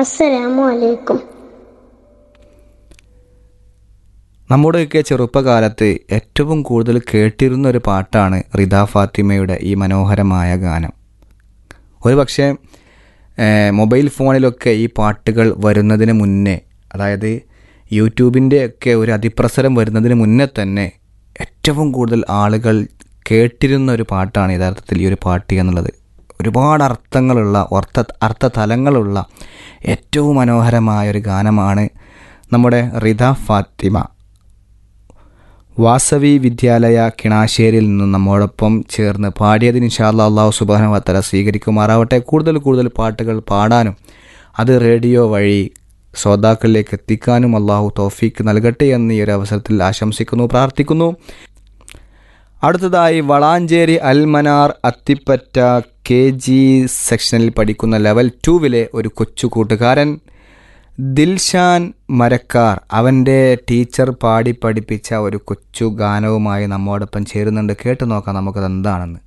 അസ്സലാമു അലൈക്കും നമ്മുടെയൊക്കെ ചെറുപ്പകാലത്ത് ഏറ്റവും കൂടുതൽ കേട്ടിരുന്ന ഒരു പാട്ടാണ് റിദ ഫാത്തിമയുടെ ഈ മനോഹരമായ ഗാനം ഒരു പക്ഷേ ഏഹ്, മൊബൈൽ ഫോണിലൊക്കെ ഈ പാട്ടുകൾ വരുന്നതിന് മുന്നേ അതായത് യൂട്യൂബിൻ്റെ ഒക്കെ ഒരു അതിപ്രസരം വരുന്നതിന് മുന്നേ തന്നെ ഏറ്റവും കൂടുതൽ ആളുകൾ കേട്ടിരുന്ന ഒരു പാട്ടാണ് യഥാർത്ഥത്തിൽ ഈ ഒരു പാട്ട് എന്നുള്ളത് ഒരുപാട് അർത്ഥങ്ങളുള്ള അർത്ഥ അർത്ഥതലങ്ങളുള്ള ഏറ്റവും മനോഹരമായ ഒരു ഗാനമാണ് നമ്മുടെ റിദ ഫാത്തിമ വാസവി വിദ്യാലയ കിണാശ്ശേരിയിൽ നിന്നും നമ്മോടൊപ്പം ചേർന്ന് പാടിയതിന് ഇൻഷാല്ലാ അള്ളാഹു സുബാന വത്തല സ്വീകരിക്കുമാറാവട്ടെ കൂടുതൽ കൂടുതൽ പാട്ടുകൾ പാടാനും അത് റേഡിയോ വഴി ശ്രോതാക്കളിലേക്ക് എത്തിക്കാനും അള്ളാഹു തോഫീക്ക് നൽകട്ടെ എന്ന് ഈ ഒരു അവസരത്തിൽ ആശംസിക്കുന്നു പ്രാർത്ഥിക്കുന്നു അടുത്തതായി വളാഞ്ചേരി അൽമനാർ അത്തിപ്പറ്റ കെ ജി സെക്ഷനിൽ പഠിക്കുന്ന ലെവൽ ടൂവിലെ ഒരു കൊച്ചു കൂട്ടുകാരൻ ദിൽഷാൻ മരക്കാർ അവൻ്റെ ടീച്ചർ പാടി പഠിപ്പിച്ച ഒരു കൊച്ചു ഗാനവുമായി നമ്മോടൊപ്പം ചേരുന്നുണ്ട് കേട്ടു നോക്കാം നമുക്കത് എന്താണെന്ന്